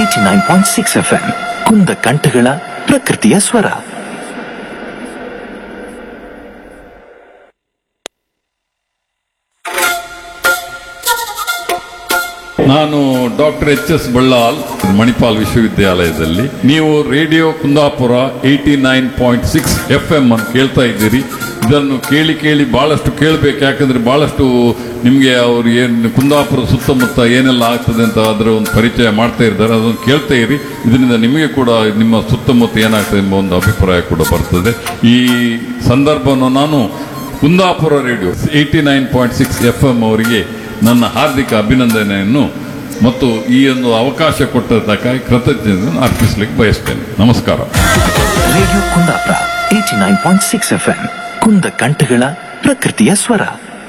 Eighty nine point six F M ಕುಂದ ಕಂಠಗಳ ಪ್ರಕೃತಿಯ ಸ್ವರ ನಾನು doctor H S Ballal Manipal ವಿಶ್ವವಿದ್ಯಾಲಯದಲ್ಲಿ ನೀವು radio Kundapura eighty nine point six F M ಅಂತ ಕೇಳ್ತಾ ಇದ್ದೀರಿ ಇದನ್ನು ಕೇಳಿ ಕೇಳಿ ಬಹಳಷ್ಟು ಕೇಳಬೇಕು ಯಾಕಂದ್ರೆ ಬಹಳಷ್ಟು ನಿಮಗೆ ಅವರು ಏನು ಕುಂದಾಪುರ ಸುತ್ತಮುತ್ತ ಏನೆಲ್ಲ ಆಗ್ತದೆ ಅಂತ ಅದರ ಒಂದು ಪರಿಚಯ ಮಾಡ್ತಾ ಇದ್ದಾರೆ ಅದನ್ನು ಕೇಳ್ತಾ ಇರಿ ಇದರಿಂದ ನಿಮಗೆ ಕೂಡ ನಿಮ್ಮ ಸುತ್ತಮುತ್ತ ಏನಾಗ್ತದೆ ಎಂಬ ಒಂದು ಅಭಿಪ್ರಾಯ ಕೂಡ ಬರ್ತದೆ ಈ ಸಂದರ್ಭವನ್ನು ನಾನು Kundapura radio eighty nine point six F M ಅವರಿಗೆ ನನ್ನ ಹಾರ್ದಿಕ ಅಭಿನಂದನೆಯನ್ನು ಮತ್ತು ಈ ಒಂದು ಅವಕಾಶ ಕೊಟ್ಟದ್ದಕ್ಕಾಗಿ ಕೃತಜ್ಞತೆಯನ್ನು ಅರ್ಪಿಸಲಿಕ್ಕೆ ಬಯಸ್ತೇನೆ ನಮಸ್ಕಾರ radio Kundapura eighty nine point six F M ಕುಂದ ಕಂಠಗಳ ಪ್ರಕೃತಿಯ ಸ್ವರ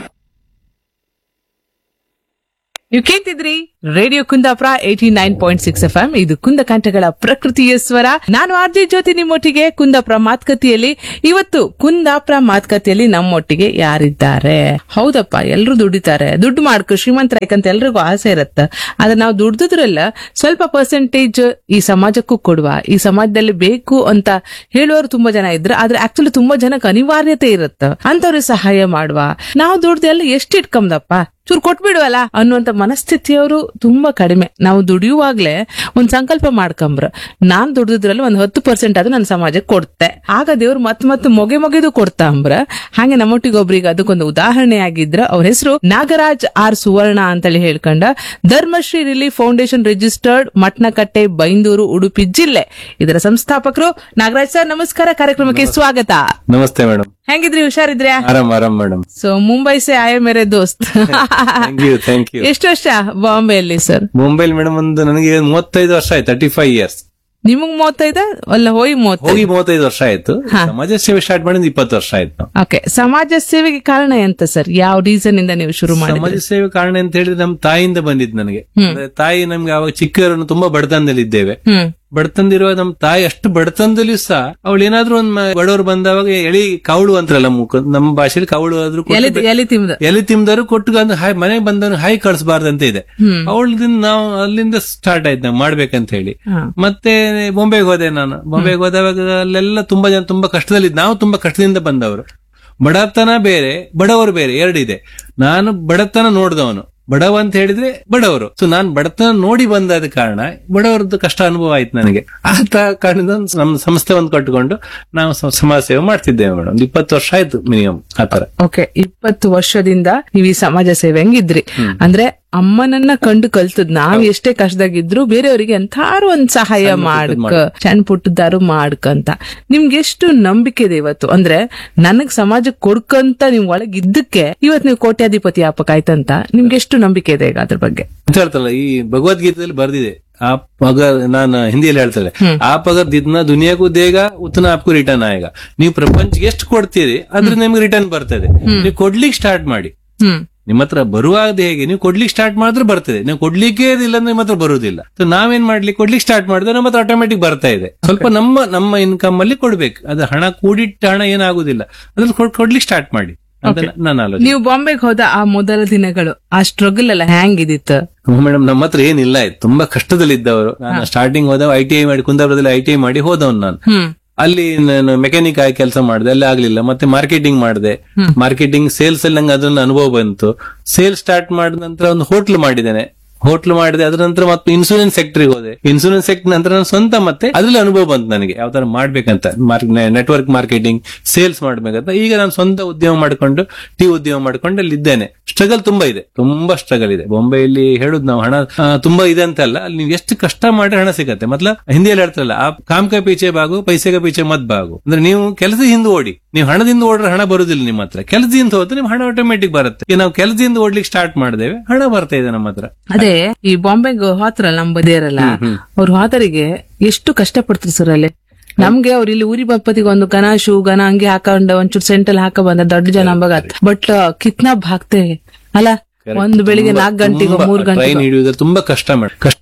ನೀವು ಕೇಳ್ತಿದ್ರಿ radio Kundapura eighty nine point six F M ಇದು ಕುಂದ ಕಂಠಗಳ ಪ್ರಕೃತಿಯ ಸ್ವರ ನಾನು ಆರ್ಜೆ ಜ್ಯೋತಿ ನಿಮ್ಮೊಟ್ಟಿಗೆ ಕುಂದಾಪುರ ಮಾತುಕತೆಯಲ್ಲಿ ಇವತ್ತು ಕುಂದಾಪುರ ಮಾತುಕತೆಯಲ್ಲಿ ನಮ್ಮೊಟ್ಟಿಗೆ ಯಾರಿದ್ದಾರೆ ಹೌದಪ್ಪ ಎಲ್ರು ದುಡಿತಾರೆ ದುಡ್ಡು ಮಾಡ್ಕೊ ಶ್ರೀಮಂತರಾಯ್ಕಂತ ಎಲ್ರಿಗೂ ಆಸೆ ಇರತ್ತ ಆದ್ರೆ ನಾವು ದುಡ್ದಿದ್ರಲ್ಲ ಸ್ವಲ್ಪ ಪರ್ಸೆಂಟೇಜ್ ಈ ಸಮಾಜಕ್ಕೂ ಕೊಡುವ ಈ ಸಮಾಜದಲ್ಲಿ ಬೇಕು ಅಂತ ಹೇಳುವವರು ತುಂಬಾ ಜನ ಇದ್ರೆ ಆದ್ರೆ ಆಕ್ಚುಲಿ ತುಂಬಾ ಜನಕ್ಕೆ ಅನಿವಾರ್ಯತೆ ಇರುತ್ತ ಅಂತವ್ರಿಗೆ ಸಹಾಯ ಮಾಡುವ ನಾವು ದುಡ್ದೆಲ್ಲ ಎಷ್ಟು ಇಟ್ಕೊಂಬದಪ್ಪ ಚೂರು ಕೊಟ್ಬಿಡುವಲ್ಲ ಅನ್ನುವಂತ ಮನಸ್ಥಿತಿಯವರು ತುಂಬಾ ಕಡಿಮೆ ನಾವು ದುಡಿಯುವಾಗ್ಲೇ ಒಂದ್ ಸಂಕಲ್ಪ ಮಾಡ್ಕೊಂಬ್ರ ನಾನ್ ದುಡಿದ್ರಲ್ಲಿ ಒಂದ್ ಹತ್ತು ಪರ್ಸೆಂಟ್ ಆದ್ರೂ ನನ್ನ ಸಮಾಜಕ್ಕೆ ಕೊಡ್ತೆ ಆಗ ದೇವ್ರು ಮತ್ ಮತ್ ಮೊಗೆ ಮೊಗೆದು ಕೊಡ್ತಾ ಅಂಬ್ರ ಹಾಗೆ ನಮ್ಮೊಟ್ಟಿಗೆ ಒಬ್ರಿಗೆ ಅದಕ್ಕೊಂದು ಉದಾಹರಣೆ ಆಗಿದ್ರ ಅವ್ರ ಹೆಸರು ನಾಗರಾಜ್ ಆರ್ ಸುವರ್ಣ ಅಂತೇಳಿ ಹೇಳ್ಕೊಂಡ Dharmashri relief foundation registered Matnakatte Byndoor Udupi ಜಿಲ್ಲೆ ಇದರ ಸಂಸ್ಥಾಪಕರು ನಾಗರಾಜ್ ಸರ್ ನಮಸ್ಕಾರ ಕಾರ್ಯಕ್ರಮಕ್ಕೆ ಸ್ವಾಗತ ನಮಸ್ತೆ ಮೇಡಮ್ ಹೆಂಗಿದ್ರಿ ಹುಷಾರಿದ್ರ್ಯಾ ಆರಾಮ್ ಆರಾಮ್ ಮೇಡಮ್ ಸೊ ಮುಂಬೈ ಸೆ ಆಯ ಮೇರೆ ದೋಸ್ತ್ ಥ್ಯಾಂಕ್ ಯು ಥ್ಯಾಂಕ್ ಯು ಎಷ್ಟು ವರ್ಷ ಬಾಂಬೆಯಲ್ಲಿ ಸರ್ ಮುಂಬೈಲಿ ಮೇಡಮ್ ಒಂದು ನನಗೆ ಮೂವತ್ತೈದು ವರ್ಷ ಆಯ್ತು ತರ್ಟಿ ಫೈವ್ ಇಯರ್ಸ್ ನಿಮಗ್ ಮೂವತ್ತೈದ ಅಲ್ಲ ಹೋಗಿ ಮೂವತ್ತೈದು ಹೋಗಿ ಮೂವತ್ತೈದು ವರ್ಷ ಆಯ್ತು ಹಾ. ಸಮಾಜ ಸೇವೆ ಸ್ಟಾರ್ಟ್ ಮಾಡಿದ ಇಪ್ಪತ್ತು ವರ್ಷ ಆಯ್ತು ಓಕೆ ಸಮಾಜ ಸೇವೆಗೆ ಕಾರಣ ಎಂತ ಸರ್ ಯಾವ ರೀಸನ್ ಇಂದ ನೀವು ಶುರು ಸಮಾಜ ಮಾಡಿದ್ರಿ ಸೇವೆ ಕಾರಣ ಅಂತ ಹೇಳಿದ್ರೆ ನಮ್ಮ ತಾಯಿಯಿಂದ ಬಂದಿದ್ ನನಗೆ ಅಂದ್ರೆ ತಾಯಿ ನಮ್ಗೆ ಅವಾಗ ಚಿಕ್ಕವರನ್ನು ತುಂಬಾ ಬಡತನದಲ್ಲಿ ಇದ್ದೇವೆ ಹ್ಮ್ ಬಡತನದಿರುವ ನಮ್ಮ ತಾಯಿ ಅಷ್ಟು ಬಡತನದಲ್ಲಿ ಸಹ ಅವಳು ಏನಾದ್ರೂ ಒಂದ್ ಮ- ಬಡವರು ಬಂದವಾಗ ಎಳಿ ಕವಳು ಅಂತಾರಲ್ಲ ಮುಖ ನಮ್ಮ ಭಾಷೆಯಲ್ಲಿ ಕವಳು ಆದ್ರೂ ಕೊಟ್ಟು ಎಲಿ ಎಲಿ ತಿಮ್ದ ಎಲ್ಲಿ ತಿಮ್ದರು ಕೊಟ್ಟು ಅಂದ್ ಹಾಯ್ ಮನೆಗೆ ಬಂದವನು ಹಾಯ್ ಕಳಿಸಬಾರ್ದಂತ ಇದೆ ಹ್ಮ್. ಅವಳದಿಂದ ನಾವು ಅಲ್ಲಿಂದ ಸ್ಟಾರ್ಟ್ ಆಯ್ತು ನಾವು ಮಾಡ್ಬೇಕಂತ ಹೇಳಿ ಹಾ. ಮತ್ತೆ ಬೊಂಬೆಗೆ ಹೋದೆ ನಾನು ಬೊಂಬೆಗೆ ಹೋದವಾಗ ಅಲ್ಲೆಲ್ಲ ತುಂಬಾ ಜನ ತುಂಬಾ ಕಷ್ಟದಲ್ಲಿ ನಾವು ತುಂಬಾ ಕಷ್ಟದಿಂದ ಬಂದವರು ಬಡತನ ಬೇರೆ ಬಡವರು ಬೇರೆ ಎರಡಿದೆ ನಾನು ಬಡತನ ನೋಡಿದವನು ಬಡವ ಅಂತ ಹೇಳಿದ್ರೆ ಬಡವರು ಸೊ ನಾನು ಬಡತನ ನೋಡಿ ಬಂದಾದ ಕಾರಣ ಬಡವರದ್ದು ಕಷ್ಟ ಅನುಭವ ಆಯ್ತು ನನಗೆ ಆತ ಕಾರಣದಿಂದ ನಮ್ಮ ಸಂಸ್ಥೆ ಒಂದು ಕಟ್ಟಿಕೊಂಡು ನಾವು ಸ- ಸಮಾಜ ಸೇವೆ ಮಾಡ್ತಿದ್ದೇವೆ ಮೇಡಮ್ ಒಂದು ಇಪ್ಪತ್ತು ವರ್ಷ ಆಯ್ತು ಮಿನಿಮಮ್ ಆತರ ಓಕೆ ಇಪ್ಪತ್ತು ವರ್ಷದಿಂದ ನೀವು ಈ ಸಮಾಜ ಸೇವೆ ಹೆಂಗಿದ್ರಿ ಅಂದ್ರೆ ಅಮ್ಮನನ್ನ ಕಂಡು ಕಲ್ತದ್ ನಾವ್ ಎಷ್ಟೇ ಕಷ್ಟದಾಗಿದ್ರು ಬೇರೆಯವರಿಗೆ ಎಂತಾರು ಒಂದ್ ಸಹಾಯ ಮಾಡ್ಕ ಸಣ್ಣ ಪುಟ್ಟದಾರು ಮಾಡ್ಕಂತ ನಿಮ್ಗೆ ಎಷ್ಟು ನಂಬಿಕೆ ಇದೆ ಇವತ್ತು ಅಂದ್ರೆ ನನಗ್ ಸಮಾಜಕ್ಕೆ ಕೊಡ್ಕಂತ ನಿಮ್ ಒಳಗ್ ಇದ್ದಕ್ಕೆ ಇವತ್ ನೀವು ಕೋಟ್ಯಾಧಿಪತಿ ಆಪಕ್ ಆಯ್ತಂತ ನಿಮ್ಗೆ ಎಷ್ಟು ನಂಬಿಕೆ ಇದೆ ಈಗ ಅದ್ರ ಬಗ್ಗೆ ಅಂತ ಹೇಳ್ತಲ್ಲ ಈ ಭಗವದ್ಗೀತೆಯಲ್ಲಿ ಬರ್ದಿದೆ ಆ ಪಗ ನಾನು ಹಿಂದಿಯಲ್ಲಿ ಹೇಳ್ತಾರೆ ಆ ಪಗರ್ ದಿದ್ನ ದುನಿಯಾಗೂ ದೇಗ ಉತ್ತನ ಆಪ್ಗೂ ರಿಟರ್ನ್ ಆಯಗ ನೀವು ಪ್ರಪಂಚಕ್ಕೆ ಎಷ್ಟು ಕೊಡ್ತೀರಿ ಅದ್ರ ನಿಮ್ಗೆ ರಿಟರ್ನ್ ಬರ್ತದೆ ನೀವು ಕೊಡ್ಲಿಕ್ಕೆ ಸ್ಟಾರ್ಟ್ ಮಾಡಿ ಹ್ಮ್ ನಿಮ್ಮ ಹತ್ರ ಬರುವಾಗ ಹೇಗೆ ನೀವು ಕೊಡ್ಲಿಕ್ಕೆ ಸ್ಟಾರ್ಟ್ ಮಾಡಿದ್ರೆ ಬರ್ತದೆ ನೀವು ಕೊಡ್ಲಿಕ್ಕೆ ಇಲ್ಲ ಅಂದ್ರೆ ನಿಮ್ಮ ಹತ್ರ ಬರುವುದಿಲ್ಲ ಸೊ ನಾವೇನ್ ಮಾಡ್ಲಿಕ್ಕೆ ಕೊಡ್ಲಿಕ್ಕೆ ಸ್ಟಾರ್ಟ್ ಮಾಡಿದ್ರೆ ನಮ್ಮ ಹತ್ರ ಆಟೋಮೆಟಿಕ್ ಬರ್ತಾ ಇದೆ ಸ್ವಲ್ಪ ನಮ್ಮ ನಮ್ಮ ಇನ್ಕಮ್ ಅಲ್ಲಿ ಕೊಡ್ಬೇಕು ಅದು ಹಣ ಕೂಡಿಟ್ಟ ಹಣ ಏನಾಗುದಿಲ್ಲ ಅದ್ರ ಕೊಡ್- ಕೊಡ್ಲಿಕ್ಕೆ ಸ್ಟಾರ್ಟ್ ಮಾಡಿ ಅಂತ ನನ್ನ ಆಲೋಚನೆ ನೀವು ಬಾಂಬೆಗೆ ಹೋದ ಆ ಮೊದಲ ದಿನಗಳು ಆ ಸ್ಟ್ರಗಲ್ ಎಲ್ಲ ಹೆಂಗಿದಿತ್ತು ಮೇಡಮ್ ನಮ್ಮ ಹತ್ರ ಏನಿಲ್ಲ ಆಯ್ತು ತುಂಬಾ ಕಷ್ಟದಲ್ಲಿದ್ದವರು ನಾನು ಸ್ಟಾರ್ಟಿಂಗ್ ಹೋದವ ಐ ಟಿ ಐ ಮಾಡಿ ಕುಂದಾಪುರದಲ್ಲಿ ಐ ಟಿ ಐ ಮಾಡಿ ಹೋದವನು ನಾನು ಹ್ಮ್ ಅಲ್ಲಿ ನಾನು ಮೆಕ್ಯಾನಿಕ್ ಆಗಿ ಕೆಲಸ ಮಾಡಿದೆ ಅಲ್ಲಿ ಆಗ್ಲಿಲ್ಲ ಮತ್ತೆ ಮಾರ್ಕೆಟಿಂಗ್ ಮಾಡಿದೆ ಮಾರ್ಕೆಟಿಂಗ್ ಸೇಲ್ಸ್ ಅಲ್ಲಿ ನಂಗೆ ಅದನ್ನ ಅನುಭವ ಬಂತು ಸೇಲ್ ಸ್ಟಾರ್ಟ್ ಮಾಡಿದ ನಂತರ ಒಂದು ಹೋಟ್ಲ್ ಮಾಡಿದ್ದೇನೆ ಹೋಟ್ಲ್ ಮಾಡಿದೆ ಅದ್ರ ನಂತರ ಮತ್ತೆ ಇನ್ಸೂರೆನ್ಸ್ ಸೆಕ್ಟರ್ಗೆ ಹೋದೆ ಇನ್ಸೂರೆನ್ಸ್ ಸೆಕ್ಟರ್ ನಂತರ ನಾನು ಸ್ವಂತ ಮತ್ತೆ ಅದ್ರಲ್ಲಿ ಅನುಭವ ಬಂತು ನನಗೆ ಯಾವ ತರ ಮಾಡ್ಬೇಕಂತ ನೆಟ್ವರ್ಕ್ ಮಾರ್ಕೆಟಿಂಗ್ ಸೇಲ್ಸ್ ಮಾಡ್ಬೇಕಂತ ಈಗ ನಾನು ಸ್ವಂತ ಉದ್ಯಮ ಮಾಡ್ಕೊಂಡು ಟೀ ಉದ್ಯಮ ಮಾಡ್ಕೊಂಡು ಅಲ್ಲಿ ಇದ್ದೇನೆ ಸ್ಟ್ರಗಲ್ ತುಂಬಾ ಇದೆ ತುಂಬಾ ಸ್ಟ್ರಗಲ್ ಇದೆ ಬೊಂಬೆಯಲ್ಲಿ ಹೇಳುದು ನಾವು ಹಣ ಆ, ತುಂಬಾ ಇದೆ ಅಂತ ಅಲ್ಲ ಅಲ್ಲಿ ನೀವು ಎಷ್ಟು ಕಷ್ಟ ಮಾಡಿದ್ರೆ ಹಣ ಸಿಗತ್ತೆ ಮತ್ಲ ಹಿಂದಿಯಲ್ಲಿ ಹೇಳ್ತಾರಲ್ಲ ಆ ಕಾಮ್ ಕ ಪೀಚೆ ಬಾಗು ಪೈಸೆಗ ಪೀಚೆ ಮತ್ ಬಾಗು ಅಂದ್ರೆ ನೀವು ಕೆಲಸ ಹಿಂದೆ ಓಡಿ ನೀವು ಹಣದಿಂದ ಓಡ್ರೆ ಹಣ ಬರುದಿಲ್ಲ ನಿಮ್ಮ ಹತ್ರ ಕೆಲಸದಿಂದ ಹೋದ್ರೆ ನಿಮ್ ಹಣ ಆಟೋಮೆಟಿಕ್ ಬರುತ್ತೆ ಈಗ ನಾವು ಕೆಲಸದಿಂದ ಓಡ್ಲಿಕ್ಕೆ ಸ್ಟಾರ್ಟ್ ಮಾಡಿದೇವೆ ಹಣ ಬರ್ತಾ ಇದೆ ನಮ್ಮ ಹತ್ರ ಅದೇ ಈ ಬಾಂಬೆಗೆ ಹೋತ್ರಲ್ಲ ನಮ್ ಬದಿಯರಲ್ಲ ಅವ್ರ ಹೋತರಿಗೆ ಎಷ್ಟು ಕಷ್ಟ ಪಡ್ತಾರೆ ಸರ್ ಅಲ್ಲಿ ನಮ್ಗೆ ಅವ್ರು ಇಲ್ಲಿ ಊರಿ ಬಪ್ಪತಿಗೆ ಒಂದು ಗನ ಶೂ ಗನ ಅಂಗಿ ಹಾಕೊಂಡ ಒಂಚೂರು ಸೆಂಟಲ್ ಹಾಕ ಬಂದ ದೊಡ್ಡ ಜನ ಬಗತ್ ಬಟ್ ಕಿತ್ನಾ ಭಾಗ್ತೆ ಅಲ್ಲ ಒಂದು ಬೆಳಿಗ್ಗೆ ನಾಲ್ಕು ಗಂಟೆಗೆ ಮೂರ್ ಟ್ರೈನ್ ಗಂಟೆಗೆ ಹಿಡಿಯುವುದ್ರೆ ತುಂಬಾ ಕಷ್ಟ ಮಾಡಿ ಕಷ್ಟ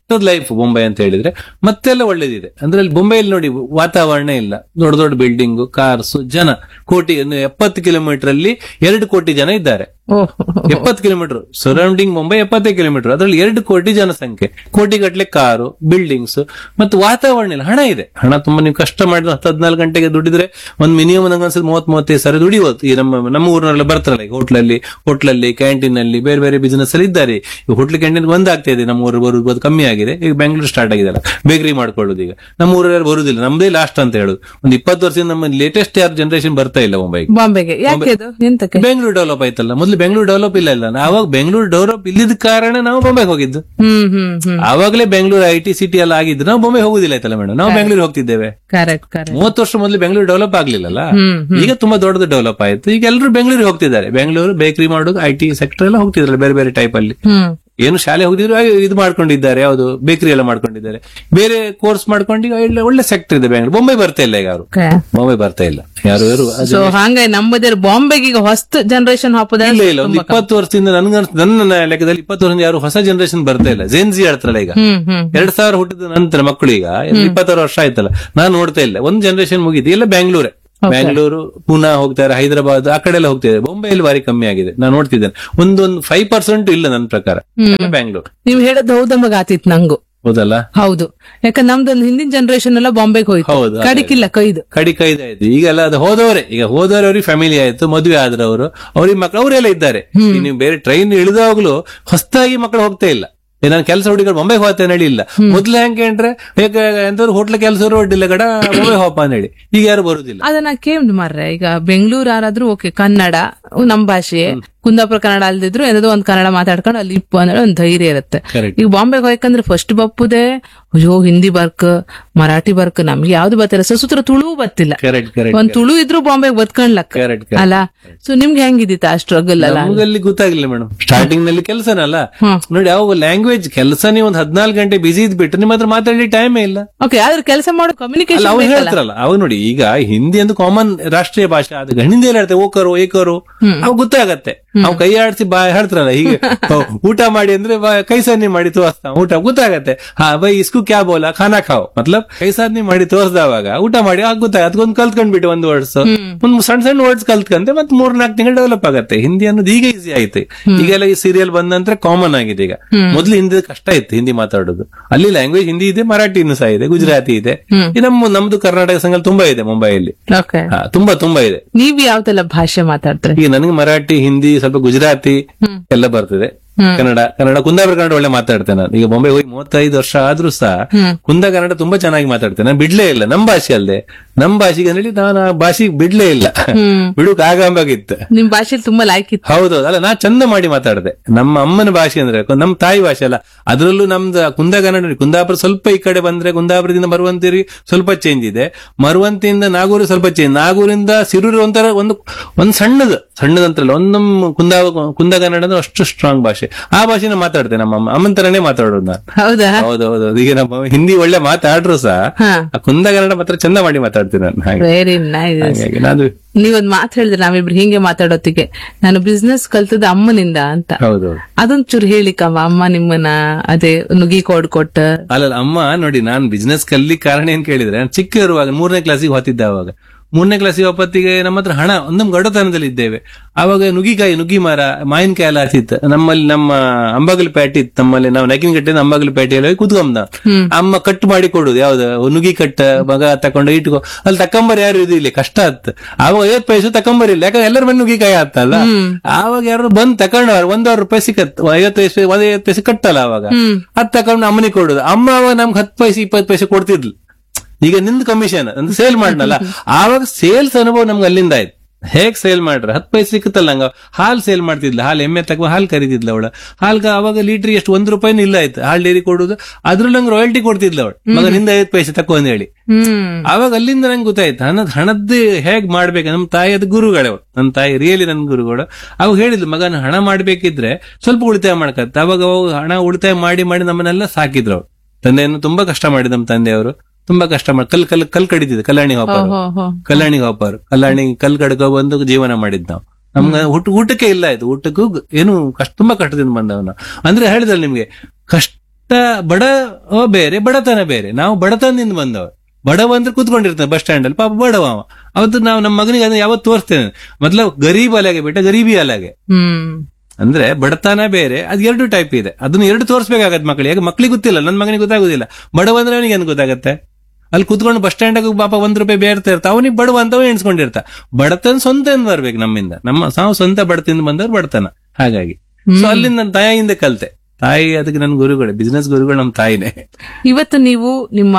ಕಷ್ಟದ ಲೈಫ್ ಬೊಂಬೈ ಅಂತ ಹೇಳಿದ್ರೆ ಮತ್ತೆಲ್ಲ ಒಳ್ಳೇದಿದೆ ಅಂದ್ರೆ ಅಲ್ಲಿ ಬೊಂಬೈಯಲ್ಲಿ ನೋಡಿ ವಾತಾವರಣ ಇಲ್ಲ ದೊಡ್ಡ ದೊಡ್ಡ ಬಿಲ್ಡಿಂಗ್ ಕಾರ್ಸ್ ಜನ ಕೋಟಿ ಒಂದು ಎಪ್ಪತ್ತು ಕಿಲೋಮೀಟರ್ ಅಲ್ಲಿ ಎರಡು ಕೋಟಿ ಜನ ಇದ್ದಾರೆ ಓಹ್ ಎಪ್ಪತ್ತು ಕಿಲೋಮೀಟರ್ ಸರೌಂಡಿಂಗ್ ಮುಂಬೈ ಎಪ್ಪತ್ತೇ ಕಿಲೋಮೀಟರ್ ಅದರಲ್ಲಿ ಎರಡು ಕೋಟಿ ಜನಸಂಖ್ಯೆ ಕೋಟಿ ಗಟ್ಟಲೆ ಕಾರು ಬಿಲ್ಡಿಂಗ್ಸ್ ಮತ್ತು ವಾತಾವರಣ ಇಲ್ಲ ಹಣ ಇದೆ ಹಣ ತುಂಬಾ ನೀವು ಕಷ್ಟ ಮಾಡಿದ್ರೆ ಹತ್ತು ಹದಿನಾಲ್ಕು ಗಂಟೆಗೆ ದುಡಿದ್ರೆ ಒಂದು ಮಿನಿಮಮ್ ನಂಗೆ ಅನ್ಸುತ್ತೆ ಮೂವತ್ ಮೂವತ್ತೈದು ಸಾವಿರ ದುಡಿಬೋದು ಈ ನಮ್ಮ ನಮ್ಮ ಊರಿನೆಲ್ಲ ಬರ್ತಾರಲ್ಲ ಈಗ ಹೋಟ್ಲಲ್ಲಿ ಹೋಟ್ಲಲ್ಲಿ ಕ್ಯಾಂಟೀನ್ ಅಲ್ಲಿ ಬೇರೆ ಬೇರೆ ಬಿಸಿನೆಸ್ ಅಲ್ಲಿ ಇದ್ದಾರೆ ಈ ಹೋಟ್ಲ್ ಕ್ಯಾಂಟೀನ್ ಬಂದ್ ಆಗ್ತಾ ಇದೆ ನಮ್ಮ ಊರು ಬರುವುದು ಅದು ಕಮ್ಮಿ ಆಗಿದೆ ಈಗ ಬೆಂಗಳೂರು ಸ್ಟಾರ್ಟ್ ಆಗಿದೆಲ್ಲ ಬೇಕರಿ ಮಾಡ್ಕೊಳ್ಳೋದು ಈಗ ನಮ್ಮ ಊರಲ್ಲಿ ಬರುದಿಲ್ಲ ನಮ್ದೇ ಲಾಸ್ಟ್ ಅಂತ ಹೇಳುದು ಒಂದು ಇಪ್ಪತ್ತು ವರ್ಷದಿಂದ ನಮ್ಮ ಲೇಟೆಸ್ಟ್ ಯಾರು ಜನರೇಷನ್ ಬರ್ತಾ ಇಲ್ಲ ಮುಂಬೈಗೆ ಬಾಂಬೆಗೆ ಯಾಕೆ ಅದು ಎಂತಕ್ಕೆ ಬೆಂಗಳೂರು ಡೆವಲಪ್ ಆಯ್ತಲ್ಲ ಮೊದಲು ಬೆಂಗಳೂರು ಡೆವಲಪ್ ಇಲ್ಲ ಇಲ್ಲ ಅವಾಗ ಬೆಂಗಳೂರು ಡೆವಲಪ್ ಇಲ್ಲದ ಕಾರಣ ನಾವು ಬೊಂಬೆಗೆ ಹೋಗಿದ್ದು ಹ್ಮ್ ಹ್ಮ್ ಹ್ಮ್ ಆವಾಗಲೇ ಬೆಂಗಳೂರು ಐ ಟಿ ಸಿಟಿ ಎಲ್ಲ ಆಗಿದ್ದು ನಾವು ಬೊಂಬೆ ಹೋಗುದಿಲ್ಲ ಆಯ್ತಲ್ಲ ಮೇಡಮ್ ನಾವು ಬೆಂಗಳೂರು ಹೋಗ್ತಿದ್ದೇವೆ ಕರೆಕ್ಟ್ ಕರೆಕ್ಟ್ ಮೂವತ್ತು ವರ್ಷ ಮೊದಲು ಬೆಂಗಳೂರು ಡೆವಲಪ್ ಆಗ್ಲಿಲ್ಲಲ್ಲ ಹ್ಮ್ ಈಗ ತುಂಬಾ ದೊಡ್ಡದು ಡೆವಲಪ್ ಆಯ್ತು ಈಗ ಎಲ್ಲರೂ ಬೆಂಗಳೂರಿಗೆ ಹೋಗ್ತಿದ್ದಾರೆ ಬೆಂಗಳೂರು ಬೇಕರಿ ಮಾಡೋದು ಐ ಟಿ ಸೆಕ್ಟರ್ ಎಲ್ಲ ಹೋಗ್ತಿದ್ದಾರೆ ಬೇರೆ ಬೇರೆ ಟೈಪ್ ಅಲ್ಲಿ ಹ್ಮ್ ಏನು ಶಾಲೆ ಹೋಗಿದ್ರು ಆ, ಇದು ಮಾಡ್ಕೊಂಡಿದ್ದಾರೆ ಯಾವುದು ಬೇಕರಿ ಎಲ್ಲ ಮಾಡ್ಕೊಂಡಿದ್ದಾರೆ ಬೇರೆ ಕೋರ್ಸ್ ಮಾಡ್ಕೊಂಡು ಈಗ ಒಳ್ಳೆ- ಒಳ್ಳೆ ಸೆಕ್ಟರ್ ಇದೆ ಬೆಂಗಳೂರು ಬೊಂಬೆ ಬರ್ತಾ ಇಲ್ಲ ಈಗ ಯಾರು ಓಕೆ ಬೊಂಬೆ ಬರ್ತಾ ಇಲ್ಲ ಯಾರು ಯಾರು ಅದು- ಸೊ ಹಂಗಾಗಿ ನಮ್ಮದೇ ಬಾಂಬೆಗೆ ಈಗ ಹೊಸ ಜನರೇಷನ್ ಹಾಪದ ಇಲ್ಲ ಇಲ್ಲ ಒಂದು ಇಪ್ಪತ್ತು ವರ್ಷದಿಂದ ನನ್ಗ ನನ್ನ ಲೆಕ್ಕದಲ್ಲಿ ಇಪ್ಪತ್ತು ವರ್ಷದಿಂದ ಯಾರು ಹೊಸ ಜನರೇಷನ್ ಬರ್ತಾ ಇಲ್ಲ ಜೆನ್ಜಿ ಆಡ್ತಾರಲ್ಲ ಈಗ ಹ್ಮ್ ಹ್ಮ್ ಎರಡ್ ಸಾವಿರ ಹುಟ್ಟಿದ ನಂತರ ಮಕ್ಕಳು ಈಗ ಇಪ್ಪತ್ತಾರು ವರ್ಷ ಆಯ್ತಲ್ಲ ನಾನು ನೋಡ್ತಾ ಇಲ್ಲ ಒಂದು ಜನರೇಷನ್ ಮುಗಿದು ಎಲ್ಲ ಬ್ಯಾಂಗ್ಳೂರೇ ಬ್ಯಾಂಗ್ಳೂರು ಪುನಾ ಹೋಗ್ತಾರೆ ಹೈದರಾಬಾದ್ ಆ ಕಡೆ ಎಲ್ಲ ಹೋಗ್ತಿದ್ದಾರೆ ಬೊಂಬೈಯಲ್ಲಿ ಬಾರಿ ಕಮ್ಮಿ ಆಗಿದೆ ನಾನು ನೋಡ್ತಿದ್ದೇನೆ ಒಂದೊಂದು ಫೈವ್ ಪರ್ಸೆಂಟ್ ಇಲ್ಲ ನನ್ನ ಪ್ರಕಾರ ಎಲ್ಲ ಬ್ಯಾಂಗ್ಳೂರ್ ನೀವ್ ಹೇಳದ್ ಹೌದಂಬಗ ಆತಿತ್ ನಂಗು ಹೌದಲ್ಲ ಹೌದು ಯಾಕಂದ್ರೆ ನಮ್ದೊಂದು ಹಿಂದಿನ ಜನರೇಷನ್ ಎಲ್ಲ ಬಾಂಬೆಗೆ ಹೋಯ್ತು ಹೌದು, ಅದೇ. ಕಡಿಕಿಲ್ಲ ಕೈದು ಕಡಿ ಕೈದಾಯ್ತು ಈಗೆಲ್ಲ ಅದು ಹೋದವರೇ ಈಗ ಹೋದವರೇ ಅವ್ರಿಗೆ ಫ್ಯಾಮಿಲಿ ಆಯ್ತು ಮದುವೆ ಆದ್ರವರು ಅವ್ರಿಗೆ ಮಕ್ಕಳು ಅವರೆಲ್ಲ ಇದ್ದಾರೆ ಈಗ ನೀವು ಬೇರೆ ಟ್ರೈನ್ ಇಳಿದಾಗ್ಲೂ ಹೊಸದಾಗಿ ಮಕ್ಕಳು ಹೋಗ್ತಾ ಇಲ್ಲ ಈಗ ನಾನು ಕೆಲಸ ಹುಡುಗರು ಬೊಂಬೆ ಹೋಗ್ತೇನೆ ಹೇಳಿ ಇಲ್ಲ ಮೊದ್ಲು ಹೆಂಗೆ ಅಂದ್ರೆ ಈಗ ಎಂತವ್ರು ಹೋಟ್ಲ ಕೆಲಸ ಹೊಡ್ಡಿಲ್ಲ ಗಡ ಬೊಂಬೆ ಹೋಪ ಅಂತ ಹೇಳಿ ಈಗ ಯಾರು ಬರುದಿಲ್ಲ ಅದನ್ನ ಕೇಳ್ದು ಮಾರ್ರೆ ಈಗ ಬೆಂಗಳೂರು ಯಾರಾದ್ರೂ ಓಕೆ ಕನ್ನಡ ನಮ್ ಭಾಷೆ ಕುಂದಾಪುರ ಕನ್ನಡ ಅಲ್ದಿದ್ರು ಏನಾದ್ರು ಒಂದ್ ಕನ್ನಡ ಮಾತಾಡ್ಕೊಂಡು ಅಲ್ಲಿ ಇಪ್ಪು ಅಂದ್ರೆ ಒಂದ್ ಧೈರ್ಯ ಇರುತ್ತೆ Correct. ಈಗ ಬಾಂಬೆಗೆ ಹೋಯ್ಕಂದ್ರೆ ಫಸ್ಟ್ ಬಪ್ಪುದೆ ಅಯ್ಯೋ ಹಿಂದಿ ಬರ್ಕ್ ಮರಾಠಿ ಬರ್ಕ್ ನಮ್ಗೆ ಯಾವ್ದು ಬರ್ತಿಲ್ಲ ಸಸುತ್ರ ತುಳು ಬತ್ತಿಲ್ಲ ಕರೆಕ್ಟ್ ಕರೆಕ್ಟ್ ಒಂದ್ ತುಳು ಇದ್ರು ಬಾಂಬೆಗೆ ಬದ್ಕೊಂಡ್ಲಕ್ಕ ಕರೆಕ್ಟ್ ಅಲ್ಲ ಸೊ ನಿಮ್ಗೆ ಹೆಂಗಿದಿತ್ತ ಆ ಸ್ಟ್ರಗಲ್ ಅಲ್ಲ ನಮಗಲ್ಲಿ ಗೊತ್ತಾಗ್ಲಿಲ್ಲ ಮೇಡಮ್ ಸ್ಟಾರ್ಟಿಂಗ್ ನಲ್ಲಿ ಕೆಲಸನಲ್ಲ ಹ್ಮ್. ನೋಡಿ ಯಾವ ಲ್ಯಾಂಗ್ವೇಜ್ ಕೆಲಸ ನೀವು ಒಂದ್ ಹದಿನಾಲ್ಕು ಗಂಟೆ ಬಿಸಿ ಇದ್ಬಿಟ್ಟು ನಿಮ್ಮ ಹತ್ರ ಮಾತಾಡಿ ಟೈಮೇ ಇಲ್ಲ ಓಕೆ ಆದ್ರೆ ಕೆಲಸ ಮಾಡೋ ಅಲ್ಲ ಕಮ್ಯುನಿಕೇಶನ್ ಅವ್ರು ಹೇಳ್ತಾರಲ್ಲ ಅವಾಗ ನೋಡಿ ಈಗ ಹಿಂದಿ ಒಂದು ಕಾಮನ್ ರಾಷ್ಟ್ರೀಯ ಭಾಷೆ ಅದು ಹಿಂದಿ ಎಲ್ಲ ಹೇಳ್ತಾರೆ ಓಕರು ಏಕರು ಅವಾಗ ಗೊತ್ತಾಗತ್ತೆ ಅವ್ ಕೈ ಆಡಿಸಿ ಬಾ ಹೇಳ್ತಾರಲ್ಲ ಹೀಗೆ ಓ, ಊಟ ಮಾಡಿ ಅಂದ್ರೆ ಬಾ- ಕೈ ಸಾಧನೆ ಮಾಡಿ ತೋರಿಸ್ತಾ ಊಟ ಗೊತ್ತಾಗತ್ತೆ ಹಾ ಬೈ ಇಸ್ಕು ಕ್ಯಾ ಬೋಲ ಖಾನಾ ಖಾವ್ ಮತ್ಲಬ್ ಕೈ ಸಾಧನೆ ಮಾಡಿ ತೋರಿಸಿದವಾಗ ಊಟ ಮಾಡಿ ಆಗ ಗೊತ್ತಾಗ ಅದಕ್ಕೊಂದು ಕಲ್ತ್ಕೊಂಡ್ಬಿಟ್ಟು ಒಂದು ವರ್ಡ್ಸ್ ಒಂದು ಸಣ್ಣ ಸಣ್ಣ ವರ್ಡ್ಸ್ ಕಲ್ತ್ಕಂತೆ ಮತ್ತೆ ಮೂರ್ ನಾಲ್ಕು ತಿಂಗಳು ಡೆವಲಪ್ ಆಗತ್ತೆ ಹಿಂದಿ ಅನ್ನೋದು ಈಗ ಈಸಿ ಆಯ್ತು ಈಗೆಲ್ಲ ಈ ಸೀರಿಯಲ್ ಬಂದ ನಂತರ ಕಾಮನ್ ಆಗಿದೆ ಈಗ ಮೊದ್ಲು ಹಿಂದಿ ಕಷ್ಟ ಇತ್ತು ಹಿಂದಿ ಮಾತಾಡೋದು ಅಲ್ಲಿ ಲ್ಯಾಂಗ್ವೇಜ್ ಹಿಂದಿ ಇದೆ ಮರಾಠಿನೂ ಸಹ ಇದೆ ಗುಜರಾತಿ ಇದೆ ಈ ನಮ್ಮ ನಮ್ದು ಕರ್ನಾಟಕ ಸಂಘ ತುಂಬಾ ಇದೆ ಮುಂಬೈಯಲ್ಲಿ ಓಕೆ ಹಾ, ತುಂಬಾ ತುಂಬಾ ಇದೆ ನೀವ್ ಯಾವ್ದೆಲ್ಲ ಭಾಷೆ ಮಾತಾಡ್ತಾರೆ ಈಗ ನನಗೆ ಮರಾಠಿ ಹಿಂದಿ ಸ್ವಲ್ಪ ಗುಜರಾತಿ ಎಲ್ಲ ಬರ್ತದೆ ಕನ್ನಡ ಕನ್ನಡ ಕುಂದಾಪುರ ಕನ್ನಡ ಒಳ್ಳೆ ಮಾತಾಡ್ತೇನೆ ನಾನು ಈಗ ಬೊಂಬೆ ಹೋಗಿ ಮೂವತ್ತೈದು ವರ್ಷ ಆದ್ರೂ ಸಹ ಕುಂದ ಕನ್ನಡ ತುಂಬಾ ಚೆನ್ನಾಗಿ ಮಾತಾಡ್ತೇನೆ ನಾನು ಬಿಡ್ಲೇ ಇಲ್ಲ ನಮ್ ಭಾಷೆ ಅಲ್ಲದೆ ನಮ್ ಭಾಷೆಗೆ ಹೇಳಿ ನಾನು ಆ ಭಾಷೆಗೆ ಬಿಡ್ಲೇ ಇಲ್ಲ ಬಿಡುಕ್ ಆಗಂಬಾಗಿತ್ತು ನಿಮ್ ಭಾಷೆಲಿ ತುಂಬಾ ಲೈಕ್ ಇತ್ತು ಹೌದೌದು ಅಲ್ಲ ನಾ ಚಂದ ಮಾಡಿ ಮಾತಾಡಿದೆ ನಮ್ಮ ಅಮ್ಮನ ಭಾಷೆ ಅಂದ್ರೆ ನಮ್ಮ ತಾಯಿ ಭಾಷೆ ಅಲ್ಲ ಅದ್ರಲ್ಲೂ ನಮ್ದು ಕುಂದ ಕನ್ನಡ ನೋಡಿ, ಕುಂದಾಪುರ ಸ್ವಲ್ಪ ಈ ಕಡೆ ಬಂದ್ರೆ ಕುಂದಾಪುರದಿಂದ ಮರುವಂತಿರಿ ಸ್ವಲ್ಪ ಚೇಂಜ್ ಇದೆ ಮರುವಂತಿಯಿಂದ ನಾಗೂರು ಸ್ವಲ್ಪ ಚೇಂಜ್ ನಾಗೂರಿಂದ ಸಿರೂರು ಒಂಥರ ಒಂದು ಒಂದ್ ಸಣ್ಣದು ಸಣ್ಣದಂತಲ್ಲ ಒಂದ್ ನಮ್ಮ ಕುಂದ ಕುಂದ ಕನ್ನಡ ಅಂದ್ರೆ ಅಷ್ಟು ಸ್ಟ್ರಾಂಗ್ ಭಾಷೆ ಆ ಭಾಷೆನ ಮಾತಾಡ್ತೇನೆ ನಮ್ಮ ಅಮ್ಮ ಅಮ್ಮನ ತರನೇ ಮಾತಾಡೋದು ನಾನು ಹೌದಾ ಹೌದೌದು ಈಗ ನಮ್ಮ ಹಿಂದಿ ಒಳ್ಳೆ ಮಾತಾಡ್ರು ಸಹ ಹಾ ಆ ಕುಂದ ಕನ್ನಡ ಮಾತ್ರ ಚಂದ ಮಾಡಿ ಮಾತಾಡ್ತೀನಿ ನಾನು ಹಾಗೆ ವೆರಿ ನೈಸ್ ಹಾಗಾಗಿ ನಾನು ನೀವೊಂದ್ ಮಾತು ಹೇಳಿದ್ರೆ ನಾವಿಬ್ರು ಹಿಂಗೆ ಮಾತಾಡೋತ್ತಿಗೆ ನಾನು ಬಿಸ್ನೆಸ್ ಕಲ್ತದ ಅಮ್ಮನಿಂದ ಅಂತ ಹೌದೌದು ಅದೊಂಚೂರು ಹೇಳಿಕಮ್ಮ ಅಮ್ಮ ನಿಮ್ಮನ್ನ ಅದೇ ನುಗ್ಗಿ ಕೊಡ್ ಕೊಟ್ಟ ಅಲ್ಲ ಅಮ್ಮ ನೋಡಿ ನಾನ್ ಬಿಸ್ನೆಸ್ ಕಲ್ಲಿ ಕಾರಣ ಏನ್ ಕೇಳಿದ್ರೆ ನಾನು ಚಿಕ್ಕ ಇರುವಾಗ ಮೂರನೇ ಕ್ಲಾಸಿಗೆ ಹೋಗ್ತಿದ್ದೆ ಅವಾಗ ಮೂರನೇ ಕ್ಲಾಸಿಗೆ ಒಪ್ಪತ್ತಿಗೆ ನಮ್ಮ ಹತ್ರ ಹಣ ಒಂದೊಂದು ಗಡತನದಲ್ಲಿ ಇದ್ದೇವೆ ಆವಾಗ ನುಗ್ಗಿಕಾಯಿ ನುಗ್ಗಿ ಮರ ಮಾವಿನಕಾಯಿ ಎಲ್ಲ ಹತ್ತಿತ್ತು ನಮ್ಮಲ್ಲಿ ನಮ್ಮ ಅಂಬಗಲ್ ಪೇಟೆ ಇತ್ತು ನಮ್ಮಲ್ಲಿ ನಾವು ನಕಿನಗಟ್ಟೆ ಅಂಬಗಲ್ ಪೇಟೆಯಲ್ಲಿ ಹೋಗಿ ಕುತ್ಕೊಂಡ ಅಮ್ಮ ಕಟ್ ಮಾಡಿ ಕೊಡುದು ಯಾವ್ದು ನುಗ್ಗಿ ಕಟ್ಟ ಮಗ ತಕೊಂಡು ಇಟ್ಕೊ ಅಲ್ಲಿ ತಕೊಂಬರ್ ಯಾರು ಇದು ಇಲ್ಲಿ ಕಷ್ಟ ಆತ್ ಆವಾಗ ಐವತ್ತು ಪೈಸೆ ತಕೊಂಬರಿಲ್ಲ ಯಾಕಂದ್ರೆ ಎಲ್ಲರ ಮನೆ ನುಗ್ಗಿಕಾಯಿ ಆತಲ್ಲ ಆವಾಗ ಯಾರು ಬಂದ್ ತಕೊಂಡವ್ರು ಒಂದೂವರೆ ರೂಪಾಯಿ ಸಿಕ್ಕತ್ ಐವತ್ತು ಪೈಸೆ ಒಂದ್ ಐವತ್ತು ಪೈಸೆ ಕಟ್ಟಲ್ಲ ಅವಾಗ ಅದ್ ತಕೊಂಡು ಅಮ್ಮನಿಗೆ ಕೊಡುದು ಅಮ್ಮ ಅವಾಗ ನಮ್ಗೆ ಹತ್ತು ಪೈಸೆ ಇಪ್ಪತ್ತು ಪೈಸೆ ಕೊಡ್ತಿದ್ಲು ಈಗ ನಿಂದು ಕಮಿಷನ್ ಅಂದ್ರೆ ಸೇಲ್ ಮಾಡ್ನಲ್ಲ ಆವಾಗ ಸೇಲ್ಸ್ ಅನುಭವ ನಮ್ಗೆ ಅಲ್ಲಿಂದ ಆಯ್ತು ಹೇಗ್ ಸೇಲ್ ಮಾಡ್ರ ಹತ್ತು ಪೈಸೆ ಸಿಕ್ಕತ್ತಲ್ಲ ನಂಗ ಹಾಲ್ ಸೇಲ್ ಮಾಡ್ತಿದ್ಲ ಹಾಲ್ ಎಮ್ಮೆ ತಗೋ ಹಾಲ್ ಕರೀತಿದ್ಲ ಅವಳ ಹಾಲ್ಗ ಅವಾಗ ಲೀಟರ್ ಎಷ್ಟು ಒಂದ್ ರೂಪಾಯಿನೂ ಇಲ್ಲ ಆಯ್ತು ಹಾಲ್ ಡೈರಿ ಕೊಡುದು ಅದ್ರಲ್ಲಿ ನಂಗೆ ರಾಯಲ್ಟಿ ಕೊಡ್ತಿದ್ಲ ಅವಳು ಮಗ ನಿಂದ ಐವತ್ತು ಪೈಸೆ ತಕೋ ಅಂತ ಹೇಳಿ ಹ್ಮ್ ಆವಾಗ ಅಲ್ಲಿಂದ ನಂಗೆ ಗೊತ್ತಾಯ್ತು ಹಣದ ಹಣದ್ದು ಹೇಗ್ ಮಾಡ್ಬೇಕು ನಮ್ಮ ತಾಯಿ ಅದು ಗುರುಗಳವರು ನನ್ನ ತಾಯಿ ರಿಯಲಿ ನನ್ನ ಗುರುಗಳು ಅವಾಗ ಹೇಳಿದ್ಲು ಮಗನ ಹಣ ಮಾಡ್ಬೇಕಿದ್ರೆ ಸ್ವಲ್ಪ ಉಳಿತಾಯ ಮಾಡ್ಕತ್ತ ಅವಾಗ ಅವಾಗ ಹಣ ಉಳಿತಾಯ ಮಾಡಿ ಮಾಡಿ ನಮ್ಮನ್ನೆಲ್ಲ ಸಾಕಿದ್ರು ಅವ್ರು ತಂದೆಯನ್ನು ತುಂಬಾ ಕಷ್ಟ ಮಾಡಿದ ನಮ್ಮ ತಂದೆಯವರು ತುಂಬಾ ಕಷ್ಟ ಮಾಡಿ ಕಲ್ ಕಲ್ ಕಲ್ ಕಡಿತಿದ್ದೆ ಕಲ್ಯಾಣಿ ಹೋಪಾರು ಹೋ ಹೋ ಕಲ್ಯಾಣಿ ಹೋಪಾರು ಕಲ್ಯಾಣಿ ಕಲ್ ಕಡ್ಕೊ ಬಂದು ಜೀವನ ಮಾಡಿದ್ ನಾವು ನಮ್ಗೆ ಊಟ ಊಟಕ್ಕೆ ಇಲ್ಲ ಆಯ್ತು ಊಟಕ್ಕೂ ಗ- ಏನು ಕಷ್ಟ ತುಂಬಾ ಕಷ್ಟದಿಂದ ಬಂದವ್ ನಾವು ಅಂದ್ರೆ ಹೇಳಿದ್ರೆ ನಿಮ್ಗೆ ಕಷ್ಟ ಬಡ ಬೇರೆ ಬಡತನ ಬೇರೆ ನಾವು ಬಡತನದಿಂದ ಬಂದವರು ಬಡವ ಅಂದ್ರೆ ಕೂತ್ಕೊಂಡಿರ್ತಾನೆ ಬಸ್ ಸ್ಟ್ಯಾಂಡ್ ಅಲ್ಲಿ ಪಾಪ ಬಡವ ಅವ ಅವತ್ತು ನಾವು ನಮ್ಮ ಮಗನಿಗೆ ಅದನ್ನ ಯಾವತ್ತು ತೋರಿಸ್ತೇನೆ ಮೊದ್ಲು ಗರೀಬ್ ಅಲಾಗೆ ಬೇಟ ಗರೀಬಿ ಅಲಾಗೆ ಹ್ಮ್ ಅಂದ್ರೆ ಬಡತನ ಬೇರೆ ಅದು ಎರಡು ಟೈಪ್ ಇದೆ ಅದನ್ನ ಎರಡು ತೋರಿಸ್ಬೇಕಾಗತ್ತೆ ಮಕ್ಕಳಿಗೆ ಯಾಕೆ ಮಕ್ಳಿಗೆ ಗೊತ್ತಿಲ್ಲ ನನ್ನ ಮಗನಿಗೆ ಗೊತ್ತಾಗುದಿಲ್ಲ ಬಡವ ಅಂದ್ರೆ ಅವನಿಗೆ ಏನ್ ಗೊತ್ತಾಗತ್ತೆ ಅಲ್ಲಿ ಕುತ್ಕೊಂಡು ಬಸ್ ಸ್ಟ್ಯಾಂಡ್ ಪಾಪ ಒಂದ್ ರೂಪಾಯಿ ಬೇರ್ತಾ ಇರ್ತಾ ಅವನಿಗೆ ಬಡವ ಅಂತವ ಎಣಿಸ್ಕೊಂಡಿರ್ತಾ ಬಡತನ ಸ್ವಂತ ಬರ್ಬೇಕು ನಮ್ಮಿಂದ ನಮ್ಮ ನಾವು ಸ್ವಂತ ಬಡತಿಂದ ಬಂದವ್ರು ಬಡತನ ಹಾಗಾಗಿ ಸೊ ಅಲ್ಲಿಂದ ನನ್ನ ತಾಯಿಯಿಂದ ಕಲ್ತೆ ತಾಯಿ ಅದಕ್ಕೆ ನನ್ನ ಗುರುಗಳೇ ಬಿಸ್ನೆಸ್ ಗುರುಗಳು ನಮ್ಮ ತಾಯಿನೇ ಇವತ್ತು ನೀವು ನಿಮ್ಮ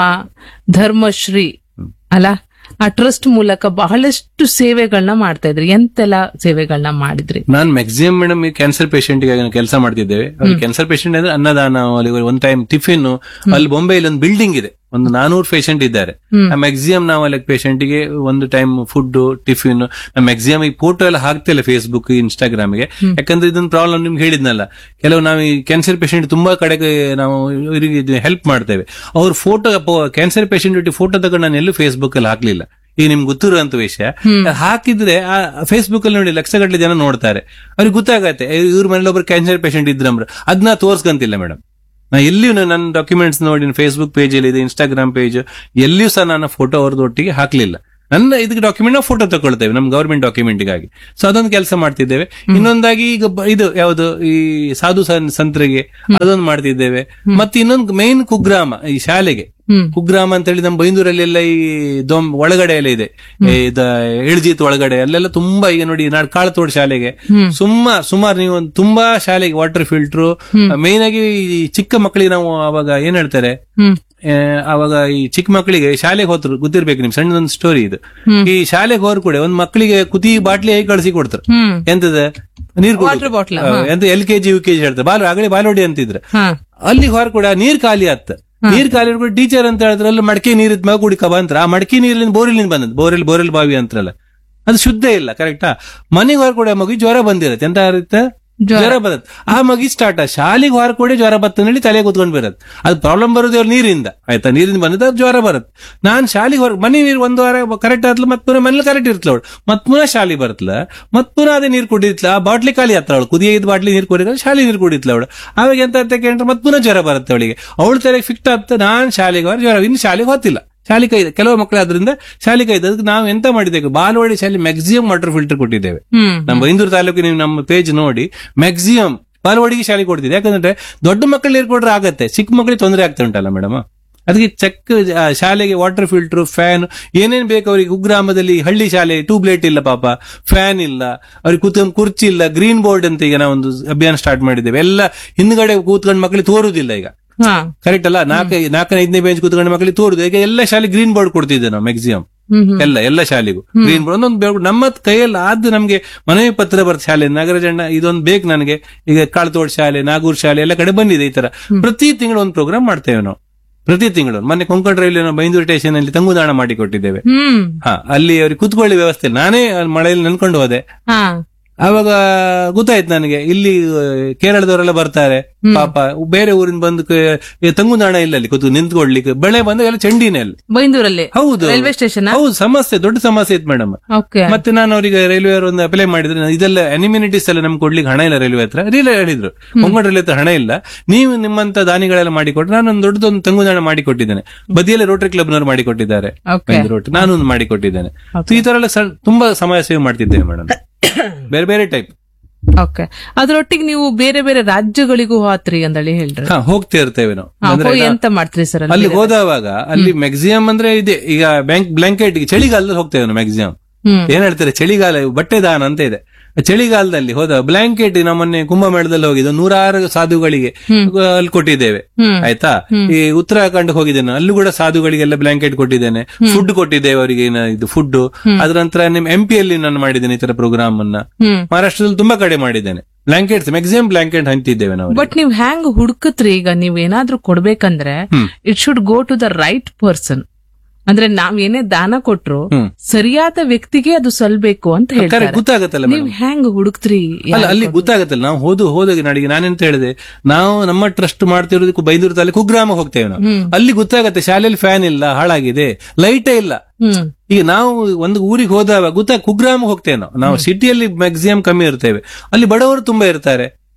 ಧರ್ಮಶ್ರೀ ಅಲ್ಲ ಆ ಟ್ರಸ್ಟ್ ಮೂಲಕ ಬಹಳಷ್ಟು ಸೇವೆಗಳನ್ನ ಮಾಡ್ತಾ ಇದ್ರಿ ಎಂತೆಲ್ಲ ಸೇವೆಗಳನ್ನ ಮಾಡಿದ್ರಿ ನಾನ್ ಮ್ಯಾಕ್ಸಿಮಮ್ ಮೇಡಮ್ ಈ ಕ್ಯಾನ್ಸರ್ ಪೇಷಂಟ್ ಗೆ ಕೆಲಸ ಮಾಡ್ತಿದ್ದೇವೆ ಅವ್ರಿಗೆ ಕ್ಯಾನ್ಸರ್ ಪೇಷಂಟ್ ಅಂದ್ರೆ ಅನ್ನದಾನ ಅಲ್ಲಿ ಒಂದ್ ಟೈಮ್ ಟಿಫಿನ್ ಅಲ್ಲಿ ಬೊಂಬೆಯಲ್ಲಿ ಒಂದು ಬಿಲ್ಡಿಂಗ್ ಇದೆ ಒಂದು ನಾನೂರು ಪೇಷಂಟ್ ಇದ್ದಾರೆ ಮ್ಯಾಕ್ಸಿಮಮ್ ನಾವು ಅಲ್ಲಿ patient ಗೆ ಒಂದು ಟೈಮ್ ಫುಡ್ ಟಿಫಿನ್ ಮ್ಯಾಕ್ಸಿಮಮ್ ಈ ಫೋಟೋ ಎಲ್ಲ ಹಾಕ್ತಿಲ್ಲ ಫೇಸ್ಬುಕ್ ಇನ್ಸ್ಟಾಗ್ರಾಮ್ ಗೆ ಯಾಕಂದ್ರೆ ಇದೊಂದು ಪ್ರಾಬ್ಲಮ್ ನಿಮ್ಗೆ ಹೇಳಿದ್ನಲ್ಲ ಕೆಲವು ನಾವು ಈ ಕ್ಯಾನ್ಸರ್ ಪೇಷಂಟ್ ತುಂಬಾ ಕಡೆಗೆ ನಾವು ಇವರಿಗೆ ಹೆಲ್ಪ್ ಮಾಡ್ತೇವೆ ಅವ್ರ ಫೋಟೋ ಕ್ಯಾನ್ಸರ್ ಪೇಷಂಟ್ ಫೋಟೋ ತಗೊಂಡು ನಾನು ಎಲ್ಲೂ ಫೇಸ್ಬುಕ್ ಅಲ್ಲಿ ಹಾಕ್ಲಿಲ್ಲ ಈಗ ನಿಮ್ಗೆ ಗೊತ್ತಿರುವಂತ ವಿಷಯ ಹಾಕಿದ್ರೆ ಆ ಫೇಸ್ಬುಕ್ ಅಲ್ಲಿ ನೋಡಿ ಲಕ್ಷಗಟ್ಟಲೆ ಜನ ನೋಡ್ತಾರೆ ಅವ್ರಿಗೆ ಗೊತ್ತಾಗತ್ತೆ ಇವ್ರ ಮನೇಲಿ ಒಬ್ರು ಕ್ಯಾನ್ಸರ್ ಪೇಷಂಟ್ ಇದ್ರಂಬ್ರು ಅದನ್ನ ತೋರ್ಸ್ಕಂತಿಲ್ಲ ಮೇಡಮ್ ನಾ ಎಲ್ಲಿಯೂ ನಾನು ನನ್ನ ಡಾಕ್ಯುಮೆಂಟ್ಸ್ ನೋಡಿ ಫೇಸ್ಬುಕ್ ಪೇಜ್ ಅಲ್ಲಿ ಇದೆ ಇನ್ಸ್ಟಾಗ್ರಾಮ್ ಪೇಜ್ ಎಲ್ಲಿಯೂ ಸಹ ನಾನು ಫೋಟೋ ಅವ್ರದ್ದು ಒಟ್ಟಿಗೆ ಹಾಕ್ಲಿಲ್ಲ ನನ್ನ ಇದಕ್ಕೆ ಡಾಕ್ಯುಮೆಂಟ್ ನಾವು ಫೋಟೋ ತಗೊಳ್ತೇವೆ ನಮ್ ಗವರ್ಮೆಂಟ್ ಡಾಕ್ಯುಮೆಂಟ್ಗಾಗಿ ಸೊ ಅದೊಂದು ಕೆಲಸ ಮಾಡ್ತಿದ್ದೇವೆ ಇನ್ನೊಂದಾಗಿ ಈಗ ಬ- ಇದು ಯಾವುದು ಈ ಸಾಧು ಸನ್- ಸಂತರಿಗೆ ಅದೊಂದು ಮಾಡ್ತಿದ್ದೇವೆ ಮತ್ತೆ ಇನ್ನೊಂದು ಮೇನ್ ಕುಗ್ರಾಮ ಈ ಶಾಲೆಗೆ ಕುಗ್ರಾಮ ಅಂತ ಹೇಳಿ ನಮ್ಮ ಬೈಂದೂರಲ್ಲಿ ಎಲ್ಲ ಈ ದೊಮ್ ಒಳಗಡೆ ಎಲ್ಲ ಇದೆ ಈ ಇದ ಇಳ್ಜೀತ್ ಒಳಗಡೆ ಅಲ್ಲೆಲ್ಲ ತುಂಬಾ ಈಗ ನೋಡಿ ನಾಡ್ ಕಾಳತೋಡ್ ಶಾಲೆಗೆ ಸುಮ್ಮ ಸುಮಾರು ನೀವು ಒಂದು ತುಂಬಾ ಶಾಲೆಗೆ ವಾಟರ್ ಫಿಲ್ಟರ್ ಮೇನ್ ಆಗಿ ಈ ಚಿಕ್ಕ ಮಕ್ಕಳಿಗೆ ನಾವು ಅವಾಗ ಏನ್ ಹೇಳ್ತಾರೆ ಹ್ಮ್ ಆ, ಅವಾಗ ಈ ಚಿಕ್ಕ ಮಕ್ಕಳಿಗೆ ಶಾಲೆಗೆ ಹೋದ್ರು ಗೊತ್ತಿರ್ಬೇಕು ನಿಮ್ ಸಣ್ಣದೊಂದು ಸ್ಟೋರಿ ಇದು ಈ ಶಾಲೆಗೆ ಹೋರ್ ಕೂಡ ಒಂದ್ ಮಕ್ಕಳಿಗೆ ಕುದಿ ಬಾಟ್ಲಿ ಹೇಗೆ ಕಳಿಸಿ ಕೊಡ್ತಾರೆ ಹ್ಮ್ ಎಂತದ ನೀರ್ Water bottle, ಆ, ಎಂತ ಎಲ್ ಕೆಜಿ ಯು ಕೆಜಿ ಹೇಳ್ತಾರೆ ಬಾಲ್ ಆಗಲೇ ಬಾಲೋಡಿ ಅಂತಿದ್ರು ಹಾ ಅಲ್ಲಿ ಹೊರ ಕೂಡ ನೀರ್ ಖಾಲಿ ಆತ್ತ ನೀರ್ ಖಾಲಿ ಕೂಡ ಟೀಚರ್ ಅಂತ ಹೇಳಿದ್ರೆ ಅಲ್ಲಿ ಮಡಕೆ ನೀರ್ ಇದ್ ಮಗ ಕುಡಿಕ ಬಂತ್ರ ಆ ಮಡಕೆ ನೀರಿನ ಬೋರಿಲಿಂದ ಬಂದದ್ ಬೋರೆಲ್ ಬೋರೆಲ್ ಬಾವಿ ಅಂತ್ರಲ್ಲ ಅದು ಶುದ್ಧ ಇಲ್ಲ ಕರೆಕ್ಟಾ ಮನೆಗೆ ಹೊರ ಕೂಡ ಮಗು ಜ್ವರ ಬಂದಿರತ್ತೆ ಎಂತ ಇರುತ್ತೆ ಜ್ವರ ಬರತ್ ಆ ಮಗಿ ಸ್ಟಾರ್ಟ್ ಶಾಲೆಗೆ ಹೊರ ಕೂಡ ಜ್ವರ ಬರ್ತನಲ್ಲಿ ತಲೆ ಕೂತ್ಕೊಂಡ್ ಬರತ್ ಅದು ಪ್ರಾಬ್ಲಮ್ ಬರೋದು ಅವ್ರ ನೀರಿಂದ ಆಯ್ತಾ ನೀರಿಂದ ಬಂದದ ಅವ್ರ್ ಜ್ವರ ಬರತ್ ನಾನ್ ಶಾಲೆಗೆ ಹೊರ ಮನೆ ನೀರು ಒಂದು ವಾರ ಕರೆಕ್ಟ್ ಆತ್ಲ ಮತ್ ಪುನಃ ಮನೇಲಿ ಕರೆಕ್ಟ್ ಇರ್ತಲ ಅವಳು ಮತ್ ಪುನಃ ಶಾಲೆ ಬರ್ತಲ ಮತ್ ಪುನಃ ಅದೇ ನೀರು ಕುಡಿತ್ಲ ಆ ಬಾಟ್ಲಿ ಖಾಲಿ ಹತ್ರ ಅವಳು ಕುದಿಯದ ಬಾಟ್ಲಿ ನೀರು ಕುಡಿದ್ರೆ ಶಾಲೆ ನೀರು ಕುಡಿತ್ಲ ಅವಳು ಅವಾಗ ಎಂತ ಅಂತ ಕೇಳಿದ್ರೆ ಮತ್ ಪುನಃ ಜ್ವರ ಬರುತ್ತೆ ಅವಳಿಗೆ ಅವಳು ತಲೆಗೆ ಫಿಕ್ಟ್ ಆಗ್ತ ನಾನ್ ಶಾಲೆಗೆ ಹೊರ ಜ್ವರ ಇನ್ನು ಶಾಲೆಗೆ ಹೋತಿಲ್ಲ ಶಾಲೆ ಕೈ ಕೆಲವು ಮಕ್ಕಳು ಆದ್ರಿಂದ ಶಾಲೆ ಕೈ ಅದಕ್ಕೆ ನಾವು ಎಂತ ಮಾಡಿದ್ದೇವೆ ಬಾಲವಾಡಿ ಶಾಲೆ ಮ್ಯಾಕ್ಸಿಮಮ್ ವಾಟರ್ ಫಿಲ್ಟರ್ ಕೊಟ್ಟಿದ್ದೇವೆ ಹ್ಮ್ ನಮ್ಮ ಬೈಂದೂರು ತಾಲೂಕು ನೀವು ನಮ್ಮ ಪೇಜ್ ನೋಡಿ ಮ್ಯಾಕ್ಸಿಮಮ್ ಬಾಲವಾಡಿಗೆ ಶಾಲೆ ಕೊಡ್ತಿದೆ ಯಾಕಂದ್ರೆ ದೊಡ್ಡ ಮಕ್ಕಳು ನೀರು ಕೊಟ್ರೆ ಆಗತ್ತೆ ಚಿಕ್ಕ ಮಕ್ಕಳಿಗೆ ತೊಂದರೆ ಆಗ್ತಾ ಉಂಟಲ್ಲ ಮೇಡಮ್ ಅದಕ್ಕೆ ಚೆಕ್ ಆ, ಶಾಲೆಗೆ ವಾಟರ್ ಫಿಲ್ಟರ್ ಫ್ಯಾನ್ ಏನೇನ್ ಬೇಕು ಅವರಿಗೆ ಕುಗ್ರಾಮದಲ್ಲಿ ಹಳ್ಳಿ ಶಾಲೆ ಟ್ಯೂಬ್ಲೈಟ್ ಇಲ್ಲ ಪಾಪ ಫ್ಯಾನ್ ಇಲ್ಲ ಅವ್ರಿಗೆ ಕೂತ್ಕೊಂಡು ಕುರ್ಚಿ ಇಲ್ಲ ಗ್ರೀನ್ ಬೋರ್ಡ್ ಅಂತ ಈಗ ನಾವೊಂದು ಅಭಿಯಾನ ಸ್ಟಾರ್ಟ್ ಮಾಡಿದ್ದೇವೆ ಎಲ್ಲ ಹಿಂದ್ಗಡೆ ಕೂತ್ಕೊಂಡು ಮಕ್ಕಳಿಗೆ ತೋರುದಿಲ್ಲ ಈಗ ಹಾ ಕರೆಕ್ಟ್ ಅಲ್ಲ ನಾಲ್ಕು ನಾಲ್ಕನೇ ಐದನೇ ಬೆಂಚ್ ಕೂತ್ಕೊಂಡು ಮಕ್ಕಳಿಗೆ ತೋರುದು ಈಗ ಎಲ್ಲ ಶಾಲೆ ಗ್ರೀನ್ ಬೋರ್ಡ್ ಕೊಡ್ತಿದ್ದೆ ನಾವು ಮ್ಯಾಕ್ಸಿಮಮ್ ಹ್ಮ್ ಹ್ಮ್ ಎಲ್ಲ ಎಲ್ಲ ಶಾಲೆಗೂ ಗ್ರೀನ್ ಬೋರ್ಡ್ ಒಂದೊಂದು ಬೇಕು ನಮ್ಮ ಕೈಯಲ್ಲಿ ಆದ್ದು ನಮ್ಗೆ ಮನವಿ ಪತ್ರ ಬರ್ತ ಶಾಲೆ ನಗರಜಣ್ಣ ಇದೊಂದು ಬೇಕು ನನಗೆ ಈಗ ಕಾಳ್ತೋಡ್ ಶಾಲೆ ನಾಗೂರ್ ಶಾಲೆ ಎಲ್ಲ ಕಡೆ ಬಂದಿದೆ ಈ ತರ ಪ್ರತಿ ತಿಂಗಳು ಒಂದು ಪ್ರೋಗ್ರಾಮ್ ಮಾಡ್ತೇವೆ ನಾವು ಪ್ರತಿ ತಿಂಗಳು ಮೊನ್ನೆ ಕೊಂಕಣ ರೈಲ್ವೆ ನಾವು ಬೈಂದೂರು ಸ್ಟೇಷನ್ ಅಲ್ಲಿ ತಂಗುದಾಣ ಮಾಡಿ ಕೊಟ್ಟಿದ್ದೇವೆ ಹ್ಮ್ ಹಾ ಅಲ್ಲಿ ಅವ್ರಿಗೆ ಕುತ್ಕೊಳ್ಳಿ ವ್ಯವಸ್ಥೆ ಇಲ್ಲ. ನಾನೇ ಅಲ್ಲಿ ಮಳೆಯಲ್ಲಿ ನೆನ್ಕೊಂಡು ಹೋದೆ ಹಾ ಆವಾಗ ಗೊತ್ತಾಯ್ತು ನನಗೆ ಇಲ್ಲಿ ಆ, ಕೇರಳದವರೆಲ್ಲ ಬರ್ತಾರೆ ಪಾಪ ಬೇರೆ ಊರಿಂದ ಬಂದು ಕ- ಈ ತಂಗುದಾಣ ಇಲ್ಲ ಅಲ್ಲಿ ಕೂತು ನಿಂತ್ಕೊಡ್ಲಿಕ್ಕೆ ಬೆಳೆ ಬಂದ ಎಲ್ಲ ಚಂಡಿನೇ ಅಲ್ಲಿ ಬೈಂದೂರಲ್ಲಿ ಹೌದು ರೈಲ್ವೆ ಸ್ಟೇಷನ್ ಹೌದು ಸಮಸ್ಯೆ ದೊಡ್ಡ ಸಮಸ್ಯೆ ಇತ್ತು ಮೇಡಮ್ ಓಕೆ ಮತ್ತೆ ನಾನು ಅವರಿಗೆ ರೈಲ್ವೆ ಅವರು ಒಂದು ಅಪ್ಲೈ ಮಾಡಿದ್ರೆ ನಾನು ಇದೆಲ್ಲ ಅನಿಮಿನಿಟೀಸ್ ಎಲ್ಲ ನಮ್ಗೆ ಕೊಡ್ಲಿಕ್ಕೆ ಹಣ ಇಲ್ಲ ರೈಲ್ವೆ ಹತ್ರ ರೀಲ ಹೇಳಿದ್ರು ಕೊಂಗಡ ರೈಲ್ವೆ ಹತ್ರ ಹಣ ಇಲ್ಲ ನೀವು ನಿಮ್ಮಂತ ದಾನಿಗಳೆಲ್ಲ ಮಾಡಿಕೊಟ್ರೆ ನಾನು ಒಂದು ದೊಡ್ಡದೊಂದು ತಂಗುದಾಣ ಮಾಡಿಕೊಟ್ಟಿದ್ದೇನೆ ಬದಿಯಲ್ಲಿ ರೋಟರಿ ಕ್ಲಬ್ ನವರು ಮಾಡಿಕೊಟ್ಟಿದ್ದಾರೆ ಓಕೆ ಒಂದು ರೋಟರಿ ನಾನು ಒಂದು ಮಾಡಿಕೊಟ್ಟಿದ್ದೇನೆ So ಈ ತರ ಎಲ್ಲ ಸಣ್ಣ- ತುಂಬಾ ಸಮಯ ಸೇವೆ ಮಾಡ್ತಿದ್ದೇವೆ ಮೇಡಮ್ ಬೇರೆ ಬೇರೆ ಟೈಪ್ ಓಕೆ ಅದ್ರೊಟ್ಟಿಗೆ ನೀವು ಬೇರೆ ಬೇರೆ ರಾಜ್ಯಗಳಿಗೂ ಹೋತ್ರಿ ಅಂದಳಿ ಹೇಳ್ರಿ ಹಾ ಹೋಗ್ತಾ ಇರ್ತೇವೆ ನಾವು ಹಾ, ಅಂದ್ರೆ ಹೋಗಿ ಎಂತ ಮಾಡ್ತೀರಿ ಸರ್ ಅಲ್ಲಿ ಅಲ್ಲಿ ಹೋದವಾಗ ಅಲ್ಲಿ ಮ್ಯಾಕ್ಸಿಮಮ್ ಅಂದ್ರೆ ಇದೆ ಈಗ ಬ್ಯಾಂಕ್ ಬ್ಲಾಂಕೆಟ್ ಚಳಿಗಾಲದಲ್ಲಿ ಹೋಗ್ತೇವೆ ನಾವು ಮ್ಯಾಕ್ಸಿಮಮ್ ಹ್ಮ್ ಏನ್ ಹೇಳ್ತಾರೆ ಚಳಿಗಾಲ ಬಟ್ಟೆ ದಾನ ಅಂತ ಇದೆ ಚಳಿಗಾಲದಲ್ಲಿ ಹೋದ ಬ್ಲಾಂಕೆಟ್ ನಾವು ಮೊನ್ನೆ ಕುಂಭಮೇಳದಲ್ಲಿ ಹೋಗಿದ್ದು ನೂರಾರು ಸಾಧುಗಳಿಗೆ ಅಲ್ಲಿ ಕೊಟ್ಟಿದ್ದೇವೆ ಹ್ಮ್. ಆಯ್ತಾ ಈ ಉತ್ತರಾಖಂಡ್ ಹೋಗಿದ್ದೇನೆ ಅಲ್ಲೂ ಕೂಡ ಸಾಧುಗಳಿಗೆಲ್ಲ ಬ್ಲಾಂಕೆಟ್ ಕೊಟ್ಟಿದ್ದೇನೆ ಫುಡ್ ಕೊಟ್ಟಿದ್ದೇವೆ ಅವರಿಗೆ ಏನ ಇದು ಫುಡ್ ಅದ್ರ ನಂತರ ನಿಮ್ ಎಂ ಪಿ ಅಲ್ಲಿ ನಾನು ಮಾಡಿದ್ದೇನೆ ಈ ತರ ಪ್ರೋಗ್ರಾಮ್ ಅನ್ನ ಹ್ಮ್ ಮಹಾರಾಷ್ಟ್ರದಲ್ಲಿ ತುಂಬಾ ಕಡೆ ಮಾಡಿದ್ದೇನೆ ಬ್ಲಾಂಕೆಟ್ಸ್ ಮ್ಯಾಕ್ಸಿಮಮ್ ಬ್ಲಾಂಕೆಟ್ ಹಂಚಿದ್ದೇವೆ ನಾವು ಬಟ್ ನೀವ್ ಹ್ಯಾಂಗ್ ಹುಡುಕತ್ರಿ ಈಗ ನೀವ್ ಏನಾದ್ರೂ ಕೊಡ್ಬೇಕಂದ್ರೆ it should go to the right person ಅಂದ್ರೆ ನಾವ್ ಏನೇ ದಾನ ಕೊಟ್ರು ಹ್ಮ್. ಸರಿಯಾದ ವ್ಯಕ್ತಿಗೆ ಅದು ಸಲ್ಬೇಕು ಅಂತ ಹೇಳ್ತಾರೆ ಕರೆಕ್ಟ್ ಗೊತ್ತಾಗತ್ತಲ್ಲ ನೀವ್ ಮೇಡಮ್ ಹೆಂಗ್ ಹುಡುಕ್ತ್ರಿ ಅಲ್ಲ ಅಲ್ಲಿ ಗೊತ್ತಾಗತ್ತಲ್ಲ ನಾವು ಹೋದು ಹೋದಾಗ ನಾಡಿಗೆ ನಾನೆಂತ ಹೇಳಿದೆ ನಾವು ನಮ್ಮ ಟ್ರಸ್ಟ್ ಮಾಡ್ತಿರೋದಕ್ಕೂ ಬೈಂದೂರು ತಾಲೂಕು ಕುಗ್ರಾಮ ಹೋಗ್ತೇವೆ ನಾವು ಅಲ್ಲಿ ಗೊತ್ತಾಗತ್ತೆ ಶಾಲೆಯಲ್ಲಿ ಫ್ಯಾನ್ ಇಲ್ಲ ಹಾಳಾಗಿದೆ ಲೈಟೇ ಇಲ್ಲ ಹ್ಮ್ ಈಗ ನಾವು ಒಂದು ಊರಿಗೆ ಹೋದಾಗ ಗೊತ್ತಾ ಕುಗ್ರಾಮ ಹೋಗ್ತೇವೆ ನಾವು ನಾವು ಸಿಟಿಯಲ್ಲಿ ಮ್ಯಾಕ್ಸಿಮಮ್ ಕಮ್ಮಿ ಇರ್ತೇವೆ ಅಲ್ಲಿ ಬಡವರು ತುಂಬಾ ಇರ್ತಾರೆ